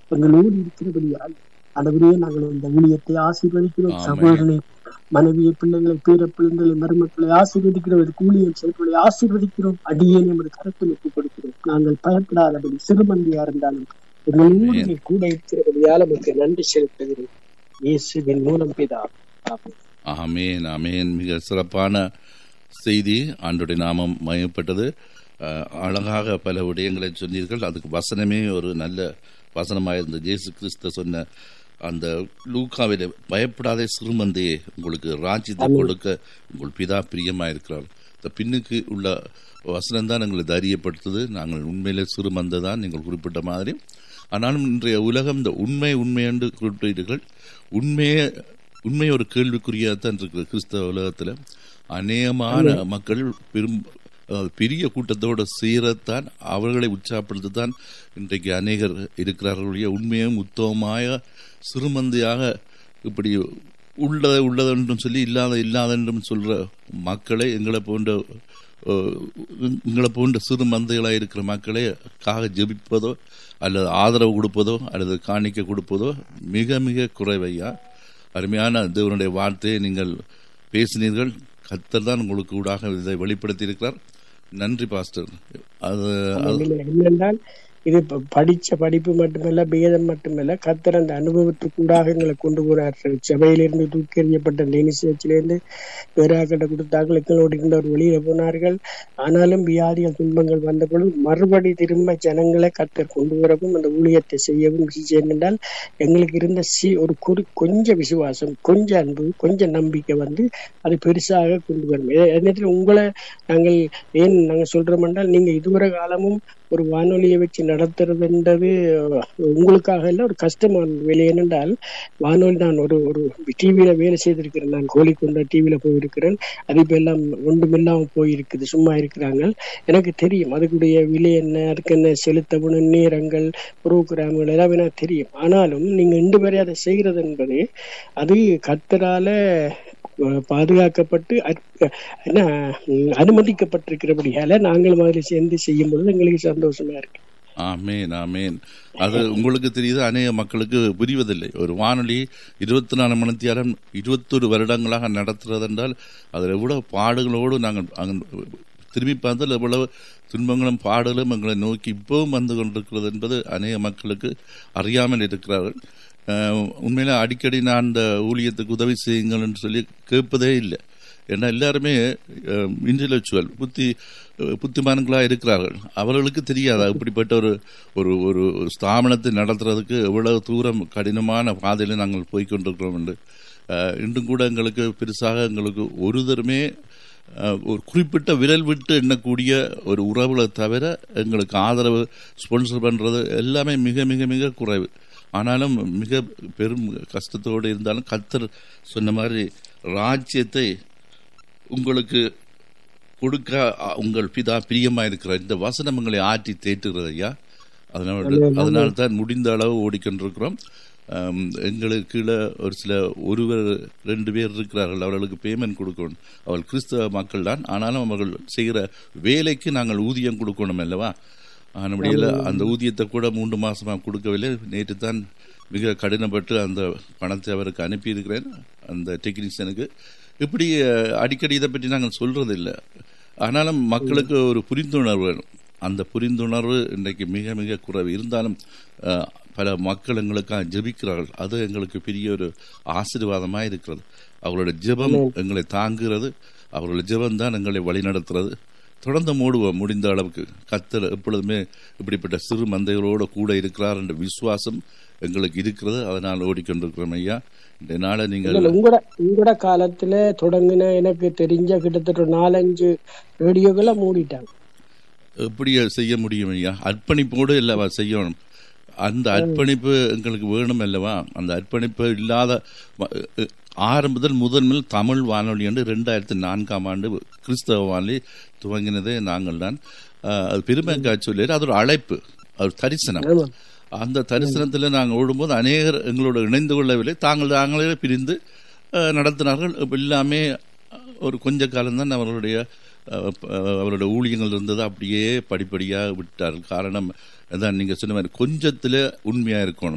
எங்களோடு இருக்கிறபடியால் ஆண்டவரே நாங்கள் இந்த ஊழியத்தை ஆசீர்வதிக்கிறோம் ஆமென். சகோதரனை மனைவியை பிள்ளைகளை பேர பிள்ளைகளை மருமக்களை ஆசீர்வதிக்கிறோம் இது ஊழியம் செய்வதை ஆசீர்வதிக்கிறோம் அடியே நமது கருத்தில் ஒப்புக் கொடுக்கிறோம் நாங்கள் பயப்படாதபடி சிறுமந்தியா இருந்தாலும் எங்களோடு ஆமென். நீ கூட இருக்கிறபடியால் நமக்கு நன்றி செலுத்துகிறேன் இயேசுவின் மூலம் பிதா ஆமென். ஆமேன் ஆமேன் மிக சிறப்பான செய்தி ஆண்டுடைய நாமம் மயப்பட்டது அஹ், அழகாக பல விடயங்களை சொன்னீர்கள் அதுக்கு வசனமே ஒரு நல்ல வசனமாக இருந்த இயேசு கிறிஸ்து சொன்ன அந்த லூக்காவிலே பயப்படாதே சிறுமந்தையே உங்களுக்கு ராஜ்யத்தை கொடுக்க உங்கள் பிதா பிரியமாயிருக்கிறார் இந்த பின்னுக்கு உள்ள வசனம் தான் எங்களை தைரியப்படுத்துது நாங்கள் உண்மையிலே சிறுமந்தை தான் நீங்கள் குறிப்பிட்ட மாதிரி ஆனாலும் இன்றைய உலகம் இந்த உண்மை உண்மை என்று குறிப்பிட்டீர்கள் உண்மையே உண்மை ஒரு கேள்விக்குறியாகத்தான் இருக்குது கிறிஸ்தவ உலகத்தில் அநேகமான மக்கள் பெரும் அஹ், பெரிய கூட்டத்தோடு சேரத்தான் அவர்களை உற்சாகப்படுத்தத்தான் இன்றைக்கு அநேகர் இருக்கிறார்களுடைய உண்மையும் உத்தமമായ சிறுமந்தையாக இப்படி உள்ளதை உள்ளதென்றும் சொல்லி இல்லாத இல்லாதென்றும் சொல்ற மக்களை எங்களை போன்ற அஹ், எங்களை போன்ற சிறு மந்தைகளாக இருக்கிற மக்களை காக ஜெபிப்பதோ அல்லது ஆதரவு கொடுப்பதோ அல்லது காணிக்க கொடுப்பதோ மிக மிக குறைவையா அருமையான தேவனுடைய வார்த்தையை நீங்கள் பேசினீர்கள் கத்தர் தான் உங்களுக்கு ஊடாக இதை வெளிப்படுத்தி இருக்கிறார் நன்றி பாஸ்டர் அது அது- இல்லை, என்னென்றால் இது ப- படிச்ச படிப்பு மட்டுமல்ல வேதம் மட்டுமல்ல கத்தர் அந்த அனுபவத்துக்கூடாக எங்களை கொண்டு போறார் சபையிலிருந்து தூக்கி எறியப்பட்ட நினைச்சிலிருந்து வேறாக்கிட்ட கொடுத்தார்கள் எங்களோடு இருந்தவர் வெளியில போனார்கள் ஆனாலும் வியாதிகள் துன்பங்கள் வந்த பொழுது மறுபடி திரும்ப ஜனங்களை கத்தர் கொண்டு வரவும் அந்த ஊழியத்தை செய்யவும் செய்ய என்றால் எங்களுக்கு இருந்த சி ஒரு குறி கொஞ்ச விசுவாசம் கொஞ்ச அன்பு கொஞ்ச நம்பிக்கை வந்து அது பெருசாக கொண்டு வரும் எ- என்னத்தில் உங்களை நாங்கள் ஏன் நாங்கள் சொல்றோம் என்றால் நீங்க இதுவரை காலமும் ஒரு வானொலியை வச்சு நடத்துறதுன்றது அஹ், உங்களுக்காக இல்ல ஒரு கஷ்டமான வேலை ஏனென்றால் வானொலி நான் ஒரு ஒரு டிவியில வேலை செய்திருக்கிறேன் நான் கோழிக்கொண்ட டிவியில போயிருக்கிறேன் அது இப்ப எல்லாம் ஒன்றுமில்லாம போயிருக்குது சும்மா இருக்கிறாங்க எனக்கு தெரியும் அதுக்குடைய விலை என்ன அதுக்கு என்ன செலுத்தப்படும் நேரங்கள் புரோகிராம்கள் எல்லாமே எனக்கு தெரியும் ஆனாலும் நீங்க இன்று வரை அதை செய்கிறது என்பது அது கத்தரால அஹ், பாதுகாக்கப்பட்டு அற்ப- என்ன உம், அனுமதிக்கப்பட்டிருக்கிறபடியால நாங்களும் அதில் சேர்ந்து செய்யும் பொழுது எங்களுக்கு சந்தோஷமா இருக்கு ஆமேன் ஆமேன் அது உங்களுக்கு தெரியுது அநேக மக்களுக்கு புரிவதில்லை ஒரு வானொலி இருபத்தி நாலு மணி நேரம் இருபத்தொரு வருடங்களாக நடத்துறது என்றால் அதில் எவ்வளவு பாடுகளோடு நாங்கள் அங்க திரும்பி பார்த்தால் எவ்வளவு துன்பங்களும் பாடலும் எங்களை நோக்கி இப்பவும் வந்து கொண்டிருக்கிறது என்பது அநேக மக்களுக்கு அறியாமல் இருக்கிறார்கள் அஹ், உண்மையில அடிக்கடி நான் அந்த ஊழியத்துக்கு உதவி செய்யுங்கள் என்று சொல்லி கேட்பதே இல்லை ஏன்னா எல்லாருமே இன்டலெக்சுவல் புத்தி அஹ், புத்திமான்களாக இருக்கிறார்கள் அவர்களுக்கு தெரியாதா இப்படிப்பட்ட ஒரு ஒரு ஒரு ஸ்தாபனத்தை நடத்துறதுக்கு எவ்வளவு தூரம் கடினமான பாதையில் நாங்கள் போய் கொண்டிருக்கிறோம் என்று அஹ், இன்றும் கூட எங்களுக்கு பெருசாக எங்களுக்கு ஒரு தருமே அஹ், ஒரு குறிப்பிட்ட விரல் விட்டு எண்ணக்கூடிய ஒரு உறவுகளை தவிர எங்களுக்கு ஆதரவு ஸ்பான்சர் பண்றது எல்லாமே மிக மிக மிக குறைவு ஆனாலும் மிக பெரும் கஷ்டத்தோடு இருந்தாலும் கத்தர் சொன்ன மாதிரி ராஜ்யத்தை உங்களுக்கு கொடுக்க அ, உங்கள் பிதா பிரியமா இருக்கிற இந்த வசனம் உங்களை ஆற்றி தேற்றுகிறது ஐயா அதனால அதனால தான் முடிந்த அளவு ஓடிக்கொண்டிருக்கிறோம் ஆம், எங்களுக்கு கீழே ஒரு சில ஒருவர் ரெண்டு பேர் இருக்கிறார்கள் அவர்களுக்கு பேமெண்ட் கொடுக்கணும் அவள் கிறிஸ்தவ மக்கள் தான் ஆனாலும் அவர்கள் செய்கிற வேலைக்கு நாங்கள் ஊதியம் கொடுக்கணும் அல்லவா ஆனபடியில் அந்த ஊதியத்தை கூட மூன்று மாசமா கொடுக்கவில்லை நேற்று தான் மிக கடினப்பட்டு அந்த பணத்தை அவருக்கு அனுப்பியிருக்கிறேன் அந்த டெக்னீஷியனுக்கு இப்படி அஹ், அடிக்கடி இதை பற்றி நாங்கள் சொல்றது இல்லை ஆனாலும் மக்களுக்கு ஒரு புரிந்துணர்வு வேணும் அந்த புரிந்துணர்வு இன்றைக்கு மிக மிக குறைவு இருந்தாலும் அஹ், பல மக்கள் எங்களுக்காக ஜெபிக்கிறார்கள் அது எங்களுக்கு பெரிய ஒரு ஆசீர்வாதமாக இருக்கிறது அவங்களோட ஜெபம் எங்களை தாங்குகிறது அவர்களோட ஜெபம் தான் எங்களை வழிநடத்துறது தொடர்ந்து மூடுவோம் முடிந்த அளவுக்கு கத்தர் எப்பொழுதுமே இப்படிப்பட்ட சிறு மந்தைகளோடு கூட இருக்கிறார் என்ற விசுவாசம் எங்களுக்கு இருக்கிறது அதனால் ஓடிக்கொண்டிருக்கிறோம் ஐயா இந்த நாளை நீங்கள் இல்ல, உங்களோட உங்களோட காலத்துல தொடங்கின எனக்கு தெரிஞ்ச கிட்டத்தட்ட ஒரு நாலஞ்சு ரேடியோக்களை மூடிட்டாங்க எப்படி செய்ய முடியும் ஐயா அர்ப்பணிப்போடு இல்லவா செய்யணும் அந்த அர்ப்பணிப்பு எங்களுக்கு வேணும் அல்லவா அந்த அர்ப்பணிப்பு இல்லாத வ- அஹ் ஆரம்பத்தில் முதன்மையில் தமிழ் வானொலி என்று ரெண்டாயிரத்தி நான்காம் ஆண்டு கிறிஸ்தவ வானொலி துவங்கினதே நாங்கள் தான் அஹ் அது பெருமைக்காக சொல்லி அது ஒரு அழைப்பு அது ஒரு தரிசனம் ஆமா. அந்த தரிசனத்தில் நாங்கள் ஓடும்போது அநேகர் எங்களோட இணைந்து கொள்ளவில்லை தாங்கள் தாங்களே பிரிந்து அஹ், நடத்தினார்கள் இப்ப எல்லாமே ஒரு கொஞ்ச காலம்தான் அவர்களுடைய அஹ், ப- அவருடைய ஊழியங்கள் இருந்தது அப்படியே படிப்படியாக விட்டார்கள் காரணம் அதான் நீங்கள் சொன்ன மாதிரி கொஞ்சத்தில் உண்மையாக இருக்கணும்